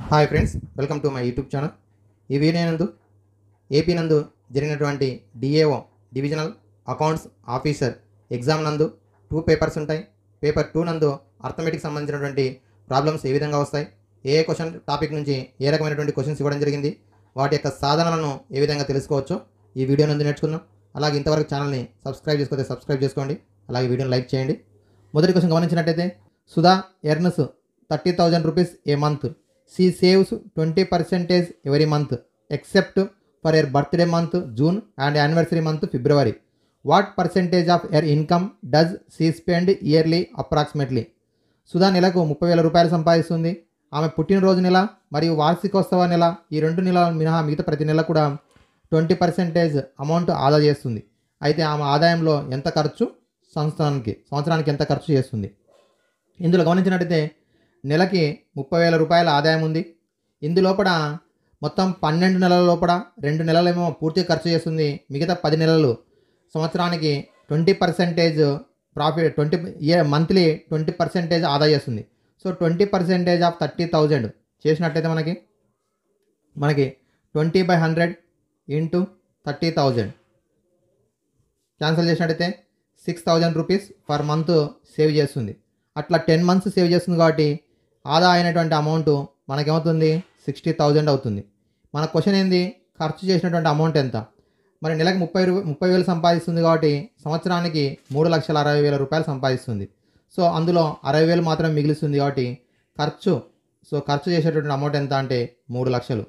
hi friends welcome to my YouTube channel ఈ video నందు AP నందు జరిగినటువంటి DAO divisional accounts officer exam నందు టూ పేపర్స్ ఉంటాయి పేపర్ టూ నందు అర్థమెటిక్ సంబంధించినటువంటి ప్రాబ్లమ్స్ ఏ విధంగా వస్తాయి ఏ ఏ క్వశ్చన్ టాపిక్ నుంచి ఏ రకమైనటువంటి క్వశ్చన్స్ ఇవ్వడం జరిగింది వాటి యొక్క సాధనలను ఏ విధంగా తెలుసుకోవచ్చో ఈ వీడియో నందు నేర్చుకుందాం అలాగే ఇంతవరకు ఛానల్ని సబ్స్క్రైబ్ చేసుకోతే సబ్స్క్రైబ్ చేసుకోండి అలాగే వీడియోని లైక్ చేయండి మొదటి క్వశ్చన్ గమనించినట్టయితే Sudha earns thirty thousand rupees a month she saves twenty percentage every month except for her birthday month June and anniversary month February what percentage of her income does she spend yearly approximately Sudha నెలకు ముప్పై వేల రూపాయలు సంపాదిస్తుంది ఆమె పుట్టినరోజు నెల మరియు వార్షికోత్సవ నెల ఈ రెండు నెలల మినహా మిగతా ప్రతి నెల కూడా ట్వంటీ పర్సెంటేజ్ అమౌంట్ ఆదా చేస్తుంది అయితే ఆమె ఆదాయంలో ఎంత ఖర్చు సంవత్సరానికి సంవత్సరానికి ఎంత ఖర్చు చేస్తుంది ఇందులో గమనించినట్టయితే నెలకి ముప్పై వేల రూపాయల ఆదాయం ఉంది ఇందులోపల మొత్తం పన్నెండు నెలల లోపల రెండు నెలలేమో పూర్తిగా ఖర్చు చేస్తుంది మిగతా పది నెలలు సంవత్సరానికి twenty percentage profit twenty year monthly twenty percentage ఆదా చేస్తుంది so twenty percentage of thirty thousand చేసినట్టయితే మనకి మనకి twenty by hundred into thirty thousand cancel చేసినట్టయితే six thousand rupees per month save చేస్తుంది అట్లా టెన్ మంత్స్ సేవ్ చేస్తుంది కాబట్టి ఆదా అయినటువంటి అమౌంట్ మనకేమవుతుంది సిక్స్టీ థౌజండ్ అవుతుంది మన క్వశ్చన్ ఏంది ఖర్చు చేసినటువంటి అమౌంట్ ఎంత మరి నెలకు ముప్పై రూ ముప్పై వేలు సంపాదిస్తుంది కాబట్టి సంవత్సరానికి మూడు లక్షల అరవై వేల రూపాయలు సంపాదిస్తుంది సో అందులో అరవై వేలు మాత్రం మిగిలిస్తుంది కాబట్టి ఖర్చు సో ఖర్చు చేసేటటువంటి అమౌంట్ ఎంత అంటే మూడు లక్షలు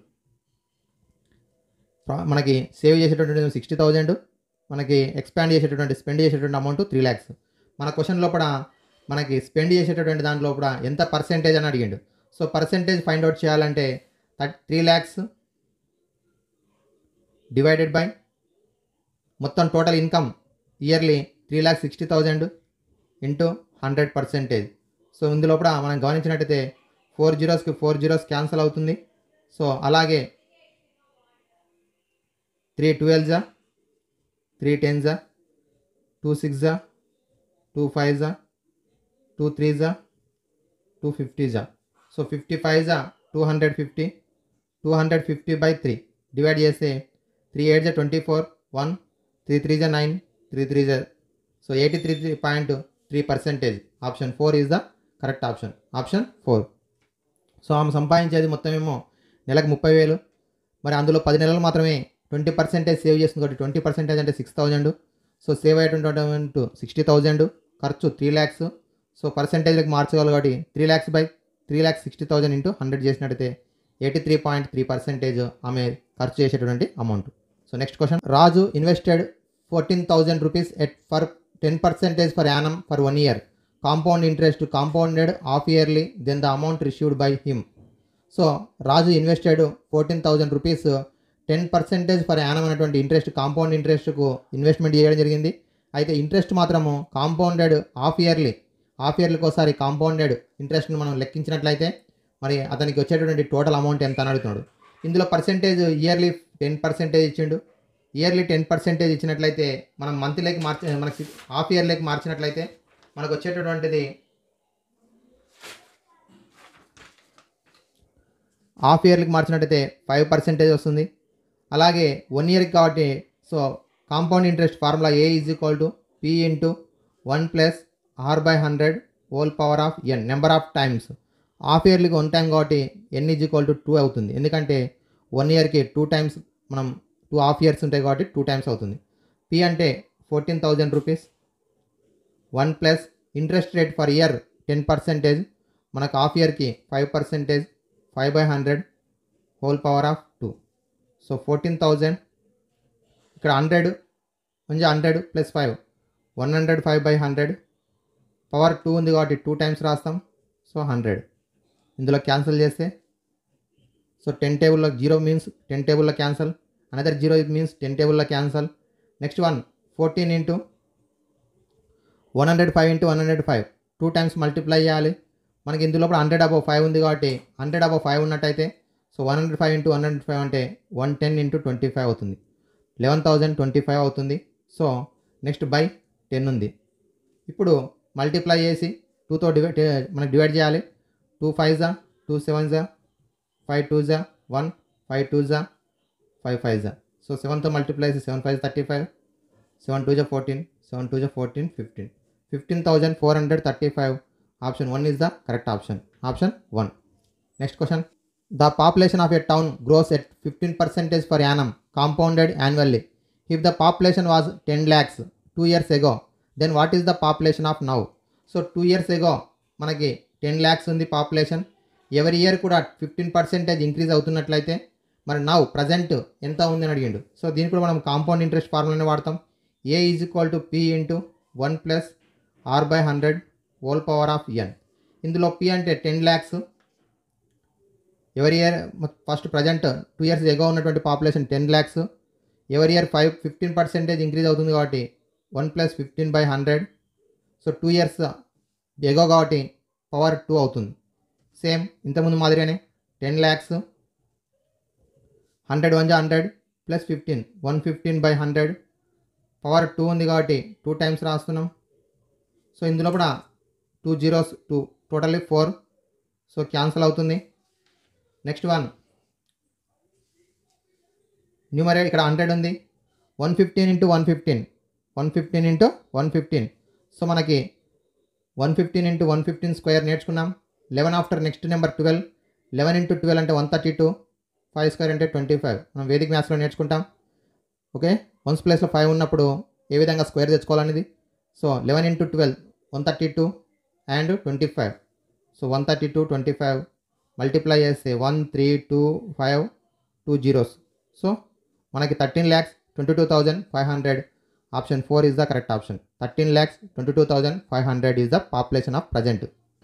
ప్రా- మనకి సేవ్ చేసేటటువంటి సిక్స్టీ థౌజండ్ మనకి ఎక్స్పాండ్ చేసేటటువంటి స్పెండ్ చేసేటువంటి అమౌంట్ త్రీ ల్యాక్స్ మన క్వశ్చన్ లోపల మనకి స్పెండ్ చేసేటటువంటి దాని లోపల ఎంత పర్సెంటేజ్ అని అడిగిండు సో పర్సెంటేజ్ ఫైండ్ అవుట్ చేయాలంటే త్రీ ల్యాక్స్ డివైడెడ్ బై మొత్తం total income yearly three lakhs sixty thousand into hundred percentage so ఇందులోపల మనం గమనించినట్టయితే ఫోర్ జీరోస్కి ఫోర్ జీరోస్ క్యాన్సిల్ అవుతుంది సో అలాగే త్రీ ట్వెల్వ్ జా త్రీ టెన్ జా టూ సిక్స్ జా టూ ఫైవ్ జా టూ త్రీ జా టూ ఫిఫ్టీ జా సో ఫిఫ్టీ ఫైవ్ జా two hundred fifty two hundred fifty by three divide చేస్తే త్రీ ఎయిట్ జా twenty four one three three జా నైన్ త్రీ త్రీ జా so eighty three three point three percentage option four is the correct option option four so ఆమె సంపాదించేది మొత్తం ఏమో నెలకు ముప్పై వేలు మరి అందులో పది నెలలు మాత్రమే ట్వంటీ పర్సెంటేజ్ సేవ్ చేస్తుంది కాబట్టి ట్వంటీ పర్సెంటేజ్ అంటే సిక్స్ థౌజండ్ సో సేవ్ అయ్యేటువంటి అమౌంట్ సిక్స్టీ థౌజండ్ ఖర్చు త్రీ ల్యాక్స్ సో పర్సెంటేజ్కి మార్చగలరు కాబట్టి three lakhs by three lakhs sixty thousand into hundred చేసినట్టయితే eighty three point three percentage ఆమె ఖర్చు చేసేటువంటి amount so next question Raju invested fourteen thousand rupees at for ten percentage for annum for one year compound interest compounded half yearly then the amount received by him so Raju invested fourteen thousand rupees ten percentage for annum అనేటువంటి interest compound ఇంట్రెస్ట్కు investment చేయడం జరిగింది అయితే interest మాత్రము compounded half yearly half ఇయర్లీకి ఒకసారి compounded ఇంట్రెస్ట్ని మనం లెక్కించినట్లయితే మరి అతనికి వచ్చేటటువంటి టోటల్ అమౌంట్ ఎంత అని అడుగుతున్నాడు ఇందులో పర్సెంటేజ్ ఇయర్లీ టెన్ పర్సెంటేజ్ ఇచ్చిండు ఇయర్లీ టెన్ పర్సెంటేజ్ ఇచ్చినట్లయితే మనం మంత్లీకి మార్చి మనకి హాఫ్ ఇయర్లీకి మార్చినట్లయితే మనకు వచ్చేటటువంటిది హాఫ్ ఇయర్లీకి మార్చినట్టయితే ఫైవ్ పర్సెంటేజ్ వస్తుంది అలాగే వన్ ఇయర్కి కాబట్టి so compound interest formula A is equal to P into one plus R by hundred whole power of N number of times half ఇయర్లీకి వన్ టైం కాబట్టి N is equal to two అవుతుంది ఎందుకంటే one ఇయర్కి two times మనం two half years ఉంటాయి కాబట్టి two times అవుతుంది P అంటే fourteen thousand rupees one plus interest rate for year ten percentage మనకు హాఫ్ ఇయర్కి five percentage five by hundred whole power of two so fourteen thousand ఇక్కడ hundred కొంచెం hundred plus five one hundred five by hundred power two ఉంది కాబట్టి two times రాస్తాం so hundred ఇందులో cancel చేస్తే so ten టేబుల్లో zero means ten టేబుల్లో cancel another zero means ten టేబుల్లో cancel next one fourteen into one hundred five into one hundred five two times multiply చేయాలి మనకి ఇందులో హండ్రెడ్ అబౌవ్ ఫైవ్ ఉంది కాబట్టి హండ్రెడ్ అబౌవ్ ఫైవ్ ఉన్నట్టయితే so one hundred five into one hundred five అంటే one ten into twenty five అవుతుంది eleven thousand twenty five అవుతుంది so next by ten ఉంది ఇప్పుడు మల్టిప్లై చేసి టూతో డివైడ్ మనకి డివైడ్ చేయాలి టూ ఫైవ్ జా టూ సెవెన్ జా ఫైవ్ టూ జా వన్ ఫైవ్ టూ జా ఫైవ్ ఫైవ్ జా సో సెవెన్తో multiply seven five thirty five seven two జా ఫోర్టీన్ సెవెన్ టూ జా fourteen fifteen fifteen thousand four hundred thirty five option one is the correct option option one next question the population of a town grows at fifteen percentage for annum compounded annually if the population was ten lakhs two years ago then what is the population of now so two years ago మనకి ten lakhs ఉంది population ఎవరి year కూడా fifteen percentage increase అవుతున్నట్లయితే మరి now present ఎంత ఉంది అని అడిగిండు so దీనికి కూడా మనం కాంపౌండ్ ఇంట్రెస్ట్ ఫార్ములానే వాడతాం A is equal to P into one plus R by hundred whole power of N ఇందులో పి అంటే ten lakhs every year first present two years ago ఉన్నటువంటి population ten lakhs every year five fifteen percentage increase అవుతుంది కాబట్టి one plus fifteen by hundred so two years ago కాబట్టి power two అవుతుంది same ఇంతకుముందు మాదిరిగానే ten lakhs hundred one జా hundred plus fifteen one fifteen by hundred power two ఉంది కాబట్టి two times రాస్తున్నాం సో ఇందులో కూడా two zeros two totally four so cancel అవుతుంది నెక్స్ట్ వన్ న్యూమరేట్ ఇక్కడ హండ్రెడ్ ఉంది one fifteen into one fifteen one fifteen into one fifteen so మనకి one fifteen into one fifteen square నేర్చుకున్నాం eleven after next number twelve eleven into twelve అంటే one thirty two five square అంటే twenty five మనం వేదిక మ్యాథ్స్లో నేర్చుకుంటాం okay once ప్లేస్లో five ఉన్నప్పుడు ఏ విధంగా స్క్వేర్ తెచ్చుకోవాలనేది so eleven into twelve one thirty two and twenty five so one thirty two twenty five multiply చేస్తే one three two five two zeros so మనకి thirteen lakhs twenty two thousand five hundred option four is the correct option thirteen lakhs twenty two thousand five hundred is the population of present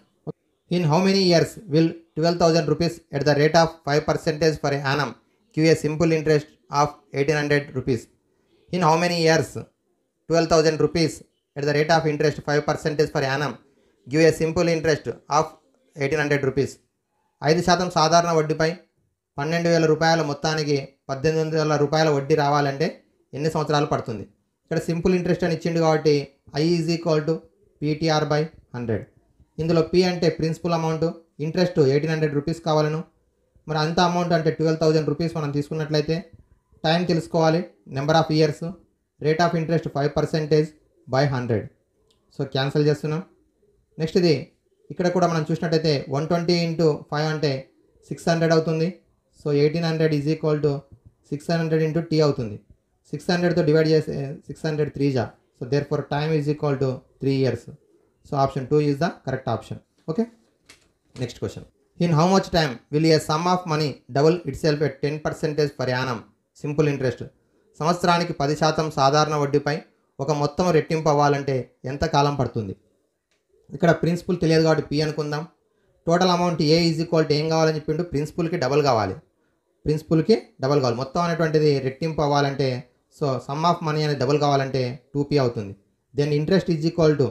in how many years will twelve thousand rupees at the rate of five percentage for annum give a simple interest of eighteen hundred rupees in how many years twelve thousand rupees at the rate of interest five percentage for annum give a simple interest of eighteen hundred rupees ఐదు శాతం సాధారణ వడ్డీపై పన్నెండు వేల రూపాయల మొత్తానికి పద్దెనిమిది వందల రూపాయల వడ్డీ రావాలంటే ఎన్ని సంవత్సరాలు పడుతుంది ఇక్కడ సింపుల్ ఇంట్రెస్ట్ అని ఇచ్చిండు కాబట్టి I is equal to PTR by hundred ఇందులో పి అంటే principal amount interest eighteen hundred rupees కావాలను మరి అంత అమౌంట్ అంటే ట్వెల్వ్ థౌజండ్ రూపీస్ మనం తీసుకున్నట్లయితే టైం తెలుసుకోవాలి number of years rate of interest five percentage by hundred so cancel చేస్తున్నాం నెక్స్ట్ ఇది ఇక్కడ కూడా మనం చూసినట్టయితే వన్ ట్వంటీ ఇంటూ ఫైవ్ అంటే సిక్స్ హండ్రెడ్ అవుతుంది so eighteen hundred is equal to six hundred into T అవుతుంది సిక్స్ హండ్రెడ్తో డివైడ్ చేస్తే సిక్స్ హండ్రెడ్ త్రీ జా so therefore time is equal to three years so option two is the correct option okay next question in how much time will a sum of money double itself at ten percentage per annum simple interest సంవత్సరానికి పది శాతం సాధారణ వడ్డీపై ఒక మొత్తం రెట్టింపు అవ్వాలంటే ఎంత కాలం పడుతుంది ఇక్కడ ప్రిన్సిపల్ తెలియదు కాబట్టి పి అనుకుందాం total amount A is equal to ఏం కావాలని చెప్పిండు ప్రిన్సిపల్కి డబల్ కావాలి ప్రిన్సిపల్కి డబల్ కావాలి మొత్తం అనేటువంటిది రెట్టింపు అవ్వాలంటే సో సమ్ ఆఫ్ మనీ అనేది డబల్ కావాలంటే టూ పీ అవుతుంది then interest is equal to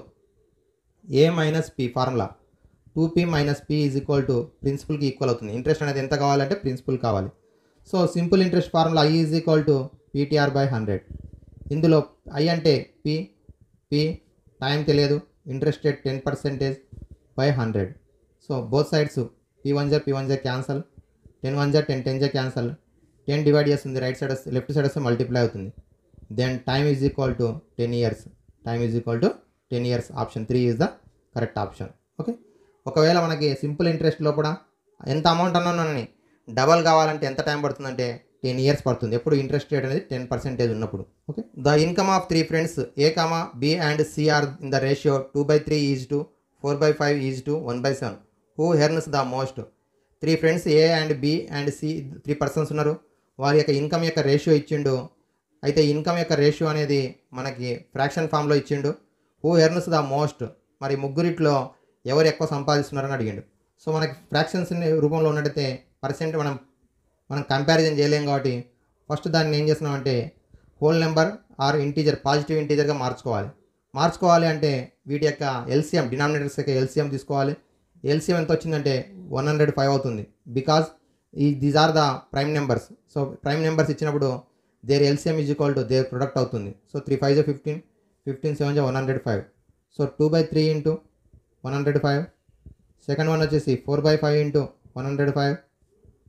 A minus P formula two P minus P is equal to ప్రిన్సిపల్కి ఈక్వల్ అవుతుంది ఇంట్రెస్ట్ అనేది ఎంత కావాలంటే ప్రిన్సిపల్ కావాలి so simple interest formula I is equal to PTR by hundred ఇందులో I అంటే పి పి టైం తెలియదు interest rate ten percentage by hundred so both sides P one జా పీ వన్ జా క్యాన్సల్ టెన్ వన్ జా ten ten జా cancel ten divide చేస్తుంది right side వస్తే left side వస్తే మల్టిప్లై అవుతుంది then time is equal to ten years time is equal to ten years option three is the correct option okay ఒకవేళ మనకి simple interest లోపల ఎంత amount అన్నానని double కావాలంటే ఎంత టైం పడుతుందంటే టెన్ ఇయర్స్ పడుతుంది ఎప్పుడు ఇంట్రెస్ట్ రేట్ అనేది టెన్ పర్సెంటేజ్ ఉన్నప్పుడు okay the income of three friends A comma B and C are in the ratio two by three is to four by five is to one by seven who earns the most three friends A and B and C three persons ఉన్నారు వారి యొక్క income యొక్క ratio ఇచ్చిండు అయితే income యొక్క ratio అనేది మనకి fraction ఫామ్లో ఇచ్చిండు హూ ఎర్న్స్ ద మోస్ట్ మరి ముగ్గురిట్లో ఎవరు ఎక్కువ సంపాదిస్తున్నారని అడిగిండు సో మనకి ఫ్రాక్షన్స్ రూపంలో ఉన్నట్టయితే పర్సెంట్ మనం మనం కంపారిజన్ చేయలేం కాబట్టి ఫస్ట్ దాన్ని ఏం చేస్తున్నామంటే whole number or integer positive ఇంటీజర్గా మార్చుకోవాలి మార్చుకోవాలి అంటే వీటి యొక్క ఎల్సిఎం డినామినేటర్స్ యొక్క ఎల్సిఎం తీసుకోవాలి ఎల్సిఎం ఎంత వచ్చిందంటే వన్ హండ్రెడ్ ఫైవ్ అవుతుంది బికాజ్ ఈ these are the prime numbers so prime numbers ఇచ్చినప్పుడు their LCM is equal to their product అవుతుంది సో త్రీ ఫైవ్ జా ఫిఫ్టీన్ ఫిఫ్టీన్ సెవెన్ జా one hundred five so two by three into one hundred five second one వచ్చేసి four by five into one hundred five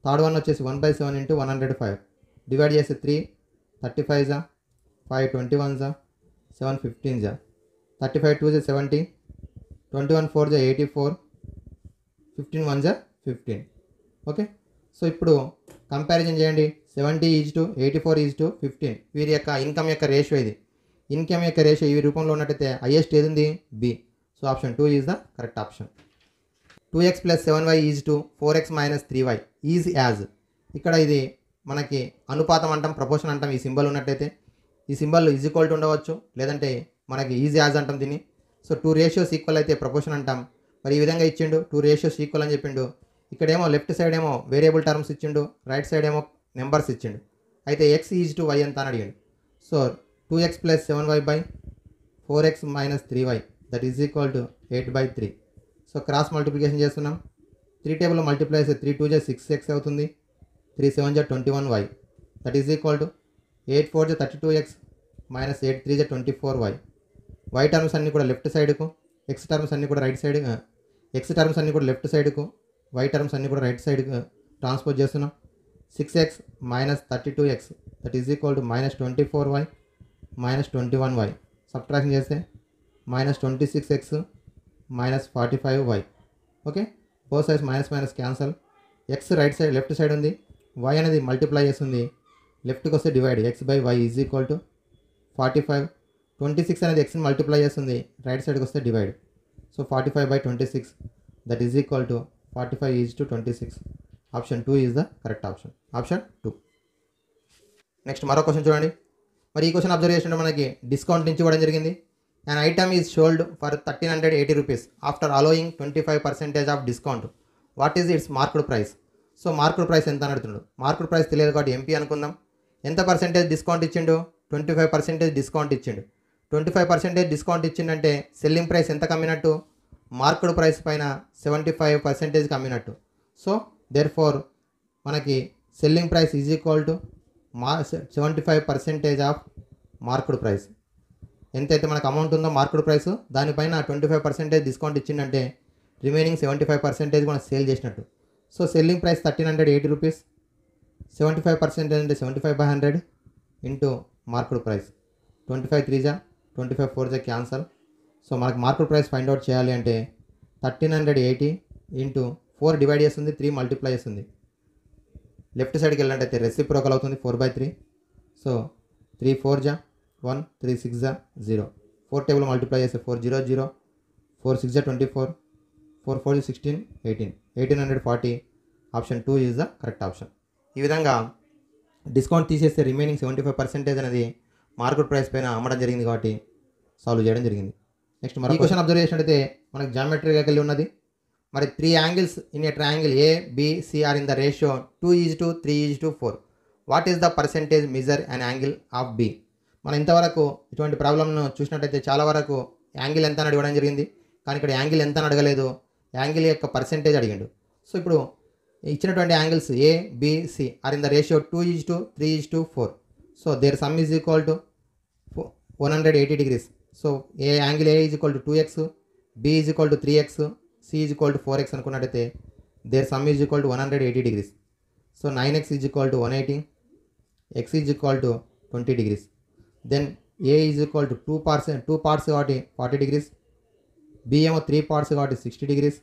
third one వచ్చేసి one by seven into one hundred five divide చేసి three thirty five జా five twenty one జా seven fifteen జా thirty five two జా seventy twenty one four జా eighty four fifteen one జా fifteen okay so ఇప్పుడు comparison చేయండి seventy is to eighty four is to fifteen వీరి యొక్క ఇన్కమ్ యొక్క రేషియో ఇది ఇన్కమ్ యొక్క రేషియో ఈ రూపంలో ఉన్నట్టయితే హైయెస్ట్ ఏది ఉంది B so option two is the correct option two x plus seven y is to four x minus three y is as ఇక్కడ ఇది మనకి అనుపాతం అంటాం ప్రపోర్షన్ అంటాం ఈ సింబల్ ఉన్నట్టయితే ఈ సింబల్ ఈజ్ ఈక్వల్ టు ఉండవచ్చు లేదంటే మనకి ఈజ్ యాజ్ అంటాం దీన్ని సో టూ రేషియోస్ ఈక్వల్ అయితే ప్రపోర్షన్ అంటాం మరి ఈ విధంగా ఇచ్చిండు టూ రేషియోస్ ఈక్వల్ అని చెప్పిండు ఇక్కడేమో లెఫ్ట్ సైడ్ ఏమో వేరియబుల్ టర్మ్స్ ఇచ్చిండు రైట్ సైడ్ ఏమో నెంబర్స్ ఇచ్చిండు అయితే ఎక్స్ ఈజ్ టు వై ఎంత అని అడిగాడు so two x plus seven y by four x minus three y that is equal to eight by three so cross multiplication చేస్తున్నాం three table multiply చేస్తే three two జా six x అవుతుంది three seven జా twenty one y that is equal to eight four జా thirty two x minus eight three జా twenty four y y terms అన్నీ కూడా left సైడ్కు X terms అన్నీ కూడా రైట్ సైడ్ ఎక్స్ టర్మ్స్ అన్నీ కూడా లెఫ్ట్ సైడ్కు వై టర్మ్స్ అన్నీ కూడా రైట్ సైడ్కు ట్రాన్స్పోజ్ చేస్తున్నాం six x minus thirty two x that is equal to minus twenty four y minus twenty one y subtraction చేస్తే minus twenty six x minus forty five y okay both sides minus minus cancel x right side left side ఉంది y అనేది multiply చేస్తుంది లెఫ్ట్కి వస్తే divide x by y is equal to forty five twenty six అనేది ఎక్స్ని multiply చేస్తుంది right సైడ్కి వస్తే divide so forty five by twenty six that is equal to forty five is to twenty six option two is the correct option option two next మరో question చూడండి మరి ఈ question observe చేస్తుంటే మనకి discount నుంచి ఇవ్వడం జరిగింది and item is sold for thirteen hundred eighty rupees after allowing twenty five percentage of discount what is its marked price so marked price ఎంత అని అడుగుతున్నాడు మార్క్డ్ ప్రైస్ తెలియదు కాబట్టి ఎంపీ అనుకుందాం ఎంత పర్సెంటేజ్ డిస్కౌంట్ ఇచ్చిండు ట్వంటీ ఫైవ్ పర్సెంటేజ్ డిస్కౌంట్ ఇచ్చిండు twenty five percentage discount ఇచ్చిండంటే సెల్లింగ్ ప్రైస్ ఎంత కమ్మినట్టు మార్క్డ్ ప్రైస్ పైన సెవెంటీ ఫైవ్ పర్సెంటేజ్ కమ్మినట్టు సో దేర్ ఫోర్ మనకి selling price is equal to మా seventy five percentage of marked price ఎంతైతే మనకు అమౌంట్ ఉందో మార్కెట్ ప్రైస్ దానిపైన ట్వంటీ ఫైవ్ పర్సెంటేజ్ డిస్కౌంట్ ఇచ్చిందంటే రిమైనింగ్ సెవెంటీ ఫైవ్ పర్సెంటేజ్ మనం సేల్ చేసినట్టు so selling price thirteen hundred eighty rupees seventy five percentage అంటే seventy five by hundred into market price twenty five three జా twenty five four జా cancel so మనకు market price find out చేయాలి అంటే thirteen hundred eighty into four divide చేస్తుంది three multiply చేస్తుంది left సైడ్కి వెళ్ళినట్టయితే రెసిప్రోకల్ అవుతుంది four by three so three four జా వన్ త్రీ సిక్స్ జా జీరో ఫోర్ టేబుల్ మల్టిప్లై చేస్తే four zero zero four six జా twenty four four four sixteen eighteen eighteen hundred forty option two is the correct option ఈ విధంగా discount తీసేస్తే remaining seventy five percentage అనేది market price పైన అమ్మడం జరిగింది కాబట్టి సాల్వ్ చేయడం జరిగింది నెక్స్ట్ మరో క్వశ్చన్ అబ్జర్వ్ చేసినట్టయితే మనకి జామెట్రీకి వెళ్ళి ఉన్నది మరి three angles in a triangle A B are in the ratio two is to three is to four what is the percentage measure and angle of B మనం ఇంతవరకు ఇటువంటి ప్రాబ్లమ్ను చూసినట్టయితే చాలా వరకు యాంగిల్ ఎంత అని అడగడం జరిగింది కానీ ఇక్కడ యాంగిల్ ఎంత అని అడగలేదు యాంగిల్ యొక్క పర్సెంటేజ్ అడిగిండు సో ఇప్పుడు ఇచ్చినటువంటి angles A B C are in the ratio two is to three is to four so their sum is equal to one hundred eighty degrees so a angle A is equal to two x B is equal to three x C is equal to four x అనుకున్నట్టయితే their sum is equal to one hundred eighty degrees so nine x is equal to one eighty x is equal to twenty degrees then A is equal to two parts two parts కాబట్టి forty degrees B ఏమో three parts కాబట్టి sixty degrees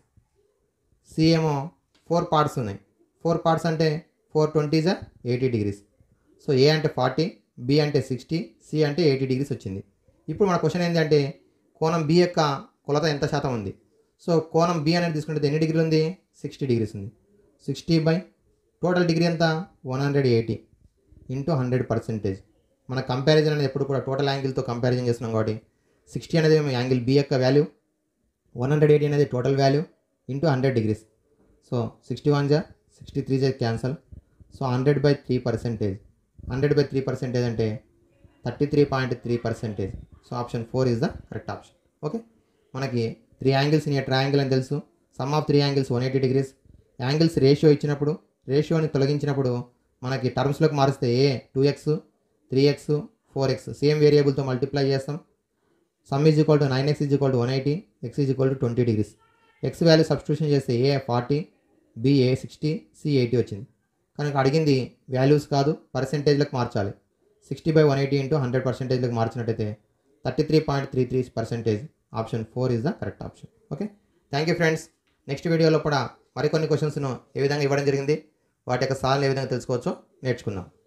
C ఏమో four parts ఉన్నాయి four parts అంటే four ట్వంటీజా eighty degrees so A అంటే forty B అంటే sixty C అంటే ఎయిటీ డిగ్రీస్ వచ్చింది ఇప్పుడు మన క్వశ్చన్ ఏంటంటే కోణం బి యొక్క కొలత ఎంత శాతం ఉంది సో కోణం బి అనేది తీసుకుంటే ఎన్ని డిగ్రీలు ఉంది సిక్స్టీ డిగ్రీస్ ఉంది సిక్స్టీ బై టోటల్ డిగ్రీ ఎంత one hundred eighty into hundred percentage మన కంపారిజన్ అనేది ఎప్పుడు కూడా టోటల్ యాంగిల్తో కంపారిజన్ చేస్తున్నాం కాబట్టి సిక్స్టీ అనేది యాంగిల్ బి యొక్క వాల్యూ వన్ హండ్రెడ్ ఎయిటీ అనేది total value into hundred degrees so sixty one జా సిక్స్టీ త్రీ జా cancel so hundred by three percentage hundred by three percentage అంటే thirty three point three percentage so option four is the correct option okay మనకి three angles in triangle అని తెలుసు sum of three angles one eighty degrees angles ratio ఇచ్చినప్పుడు రేషియోని తొలగించినప్పుడు మనకి టర్మ్స్లోకి మారిస్తే ఏ two x three x four x same వేరియబుల్తో మల్టిప్లై చేస్తాం sum is equal to nine x is equal to one eighty x is equal to twenty degrees x value substitution చేస్తే A forty B a sixty C eighty వచ్చింది కనుక అడిగింది values కాదు పర్సెంటేజ్లకు మార్చాలి sixty by one eighty into hundred పర్సెంటేజ్లకు మార్చినట్టయితే thirty three point three three percentage option four is the correct option okay thank you friends next వీడియోలో కూడా మరికొన్ని క్వశ్చన్స్ను ఏ విధంగా ఇవ్వడం జరిగింది వాటి యొక్క సాల్ని ఏ విధంగా తెలుసుకోవచ్చో నేర్చుకుందాం